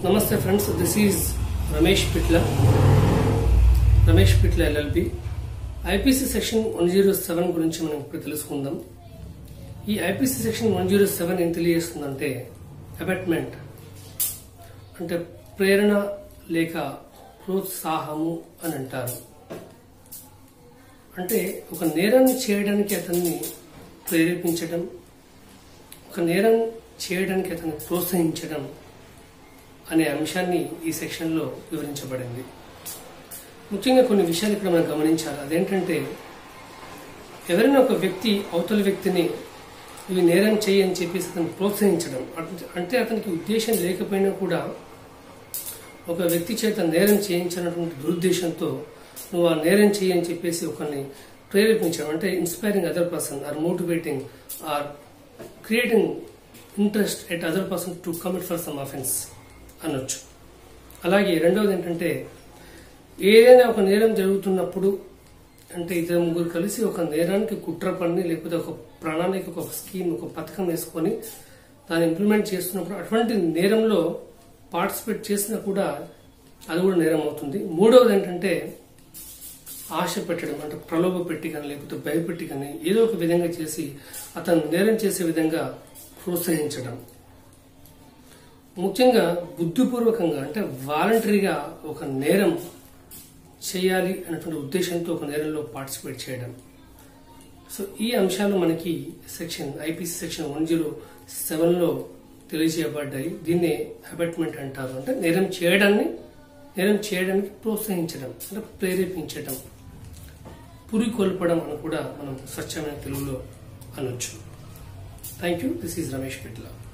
నమస్తే friends this is Ramesh Pitla Ramesh Pitla LLB IPC section one zero seven గురించి మనం ఇప్పుడు తెలుసుకుందాం ఈ IPC section one zero seven ఏం తెలియజేస్తుందంటే అబెట్మెంట్ అంటే ప్రేరణ లేక ప్రోత్సాహము అని అంటారు అంటే ఒక నేరాన్ని చేయడానికి అతన్ని ప్రేరేపించడం ఒక నేరం చేయడానికి అతన్ని ప్రోత్సహించడం అనే అంశాన్ని ఈ సెక్షన్లో వివరించబడింది ముఖ్యంగా కొన్ని విషయాలు ఇక్కడ మనం గమనించాలి అదేంటంటే ఎవరైనా ఒక వ్యక్తి అవతల వ్యక్తిని ఇవి నేరం చేయి అని చెప్పేసి అతను ప్రోత్సహించడం అంటే- అంటే అతనికి ఉద్దేశం లేకపోయినా కూడా ఒక వ్యక్తి చేత నేరం చేయించినటువంటి దురుద్దేశంతో నువ్వు ఆ నేరం చేయి అని చెప్పేసి ఒకరిని ప్రేరేపించడం అంటే inspiring other person or motivating or creating interest at other person to commit for some offence అనొచ్చు అలాగే రెండవది ఏంటంటే ఏదైనా ఒక నేరం జరుగుతున్నప్పుడు అంటే ఇద్దరు ముగ్గురు కలిసి ఒక నేరానికి కుట్ర పని లేకపోతే ఒక ప్రణాళిక ఒక స్కీమ్ ఒక పథకం వేసుకొని దాన్ని ఇంప్లిమెంట్ చేస్తున్నప్పుడు అటువంటి నేరంలో పార్టిసిపేట్ చేసినా కూడా అది కూడా నేరం అవుతుంది మూడవది ఏంటంటే ఆశ పెట్టడం అంటే ప్రలోభ పెట్టి కానీ లేకపోతే భయపెట్టి కానీ ఏదో ఒక విధంగా చేసి అతను నేరం చేసే విధంగా ప్రోత్సహించడం ముఖ్యంగా బుద్ధిపూర్వకంగా అంటే వాలంటరీగా ఒక నేరం చేయాలి అనేటువంటి ఉద్దేశంతో ఒక నేరంలో పార్టిసిపేట్ చేయడం సో ఈ అంశాలు మనకి section IPC section one zero సెవెన్లో తెలియజేయబడ్డాయి దీన్నే అబెట్మెంట్ అంటారు అంటే నేరం చేయడాన్ని నేరం చేయడానికి ప్రోత్సహించడం అంటే ప్రేరేపించడం పురికొల్పడం అని కూడా మనం స్వచ్ఛమైన తెలుగులో అనొచ్చు thank you this is Ramesh Pitla